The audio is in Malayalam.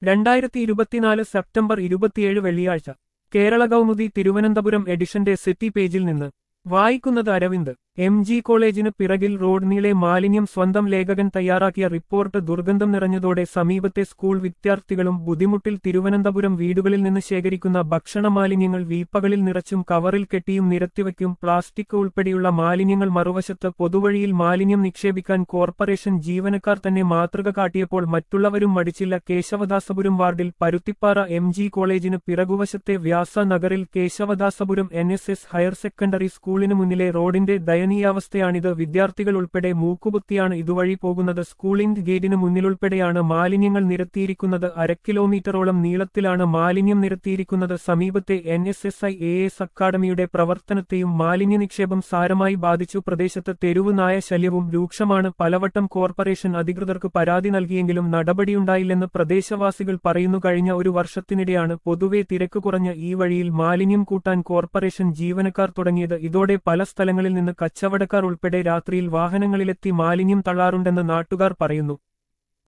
രണ്ടായിരത്തി ഇരുപത്തിനാല് സെപ്റ്റംബർ ഇരുപത്തിയേഴ് വെള്ളിയാഴ്ച കേരള കൗമുദി തിരുവനന്തപുരം എഡിഷന്റെ സിറ്റി പേജിൽ നിന്ന് വായിക്കുന്നത് അരവിന്ദ് എം ജി കോളേജിന് പിറകിൽ റോഡ് നീളെ മാലിന്യം സ്വന്തം ലേഖകൻ തയ്യാറാക്കിയ റിപ്പോർട്ട് ദുർഗന്ധം നിറഞ്ഞതോടെ സമീപത്തെ സ്കൂൾ വിദ്യാർത്ഥികളും ബുദ്ധിമുട്ടിൽ തിരുവനന്തപുരം വീടുകളിൽ നിന്ന് ശേഖരിക്കുന്ന ഭക്ഷണ മാലിന്യങ്ങൾ വീപ്പകളിൽ നിറച്ചും കവറിൽ കെട്ടിയും നിരത്തിവയ്ക്കും പ്ലാസ്റ്റിക് ഉൾപ്പെടെയുള്ള മാലിന്യങ്ങൾ മറുവശത്ത് പൊതുവഴിയിൽ മാലിന്യം നിക്ഷേപിക്കാൻ കോർപ്പറേഷൻ ജീവനക്കാർ തന്നെ മാതൃക കാട്ടിയപ്പോൾ മറ്റുള്ളവരും മടിച്ചില്ല കേശവദാസപുരം വാർഡിൽ പരുത്തിപ്പാറ എം ജി കോളേജിന് പിറകുവശത്തെ വ്യാസ നഗറിൽ Kesavadasapuram N S S higher secondary സ്കൂളിന് മുന്നിലെ റോഡിന്റെ ദയനീയാവസ്ഥയാണിത് വിദ്യാർത്ഥികൾ ഉൾപ്പെടെ മൂക്കുകുത്തിയാണ് ഇതുവഴി പോകുന്നത് സ്കൂളിംഗ് ഗേറ്റിന് മുന്നിലുൾപ്പെടെയാണ് മാലിന്യങ്ങൾ നിരത്തിയിരിക്കുന്നത് അര കിലോമീറ്ററോളം നീളത്തിലാണ് മാലിന്യം നിരത്തിയിരിക്കുന്നത് സമീപത്തെ N S S I A S അക്കാദമിയുടെ പ്രവർത്തനത്തെയും മാലിന്യ നിക്ഷേപം സാരമായി ബാധിച്ചു പ്രദേശത്ത് തെരുവ് നായ ശല്യവും രൂക്ഷമാണ് പലവട്ടം കോർപ്പറേഷൻ അധികൃതർക്ക് പരാതി നൽകിയെങ്കിലും നടപടിയുണ്ടായില്ലെന്ന് പ്രദേശവാസികൾ പറയുന്നു കഴിഞ്ഞ ഒരു വർഷത്തിനിടെയാണ് പൊതുവെ തിരക്ക് കുറഞ്ഞ ഈ വഴിയിൽ മാലിന്യം കൂട്ടാൻ കോർപ്പറേഷൻ ജീവനക്കാർ തുടങ്ങിയത് ഇതോടെ പല സ്ഥലങ്ങളിൽ നിന്ന് കച്ചവടക്കാർ ഉൾപ്പെടെ രാത്രിയിൽ വാഹനങ്ങളിലെത്തി മാലിന്യം തള്ളാറുണ്ടെന്ന് നാട്ടുകാർ പറയുന്നു